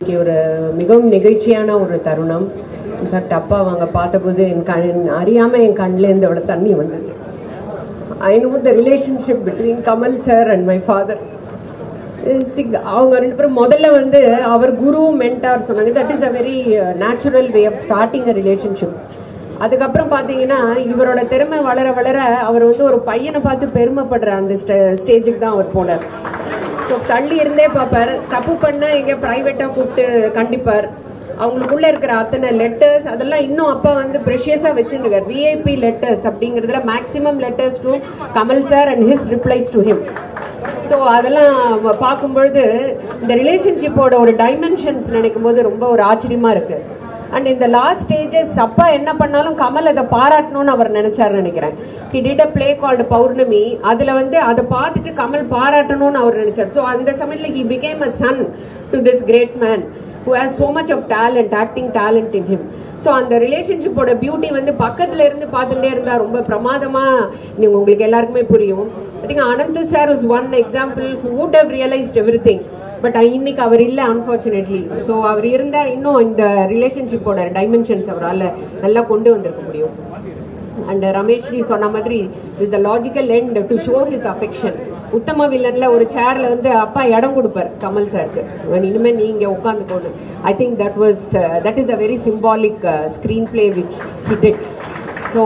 இன்னைக்கு ஒரு மிகவும் நெகிழ்ச்சியான ஒரு தருணம் இன்ஃபேக்ட் அப்பா அவங்க பார்த்தபோது என் கண் அறியாம என் கண்ணில் இருந்து அவ்வளோ தண்ணி வந்தது I know the relationship between Kamal sir and my father அவங்க ரெண்டு பேரும் முதல்ல வந்து அவர் குரு மென்டார் சொன்னாங்க that is a very natural way of starting a relationship அதுக்கப்புறம் பார்த்தீங்கன்னா இவரோட திறமை வளர வளர அவர் வந்து ஒரு பையனை பார்த்து பெருமைப்படுற அந்த ஸ்டேஜுக்கு தான் அவர் போனார் ஸோ தள்ளி இருந்தே பார்ப்பார் தப்பு பண்ண எங்க ப்ரைவேட்டாக கூப்பிட்டு கண்டிப்பார் அவங்களுக்குள்ள இருக்கிற அத்தனை லெட்டர்ஸ் அதெல்லாம் இன்னும் அப்பா வந்து ப்ரெஷியஸா வச்சுருக்கார் விஐபி லெட்டர்ஸ் அப்படிங்கிறதுல maximum letters to Kamal sir and his replies to him so அதெல்லாம் பார்க்கும்பொழுது இந்த ரிலேஷன்ஷிப்போட ஒரு டைமென்ஷன்ஸ் நினைக்கும் போது ரொம்ப ஒரு ஆச்சரியமா இருக்கு அண்ட் இந்த லாஸ்ட் ஸ்டேஜஸ் அப்பா என்ன பண்ணாலும் கமல் அதை பாராட்டணும்னு அவர் நினைச்சாரு நினைக்கிறேன் he did a play called Pournami அதுல வந்து அதை பார்த்துட்டு கமல் பாராட்டணும்னு அவர் நினைச்சார் ஸோ அந்த சமயத்தில் he became a son to this great man who has so much of talent acting talent in him so அந்த ரிலேஷன்ஷிப்போட பியூட்டி வந்து பக்கத்துல இருந்து பார்த்துட்டே இருந்தா ரொம்ப பிரமாதமா நீங்க உங்களுக்கு எல்லாருக்குமே புரியும் I think Ananthu sir is one example would have realised everything but இன்னைக்கு அவர் இல்லை அன்ஃபார்ச்சுனேட்லி ஸோ அவர் இருந்தா இன்னும் இந்த ரிலேஷன்ஷிப்போட டைமென்ஷன்ஸ் அவரால் நல்லா கொண்டு வந்திருக்க முடியும் அண்ட் ரமேஷ் ஜி சொன்ன மாதிரி is a logical end to show his affection உத்தம வில்லன்ல ஒரு சேர்ல வந்து அப்பா இடம் கொடுப்பார் கமல் சாருக்கு இனிமே நீங்க உட்காந்துக்கோன்னு I think that was that is a very symbolic screenplay which he did so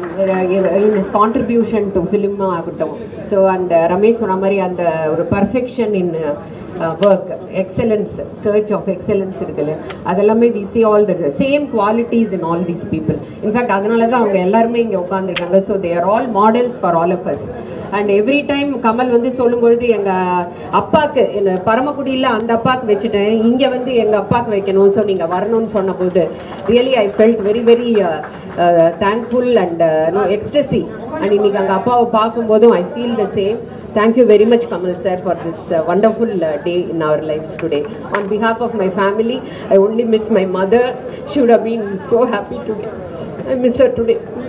in his contribution to film ஆகட்டும் ஸோ அந்த ரமேஷ் சொன்ன மாதிரி அந்த ஒரு perfection in work excellence search of excellence இருக்குல்ல அதெல்லாமே we see all the same qualities in all these people in fact அதனால தான் அவங்க எல்லாருமே இங்கே உட்காந்துருக்காங்க so they are all models for all of us and every time Kamal வந்து சொல்லும் பொழுது எங்க அப்பாக்கு என்ன பரமக்குடியில் அந்த அப்பாக்கு வச்சுட்டேன் இங்க வந்து எங்க அப்பாக்கு வைக்கணும் ஸோ நீங்க வரணும்னு சொன்ன போது really I felt very very thankful and no ecstasy and இன்னைக்கு அங்க அப்பாவை பார்க்கும்போதும் I feel the same Thank you very much, Kamal sir, for this uh, wonderful uh, day in our lives today. On behalf of my family, I only miss my mother. She would have been so happy today. I miss her today.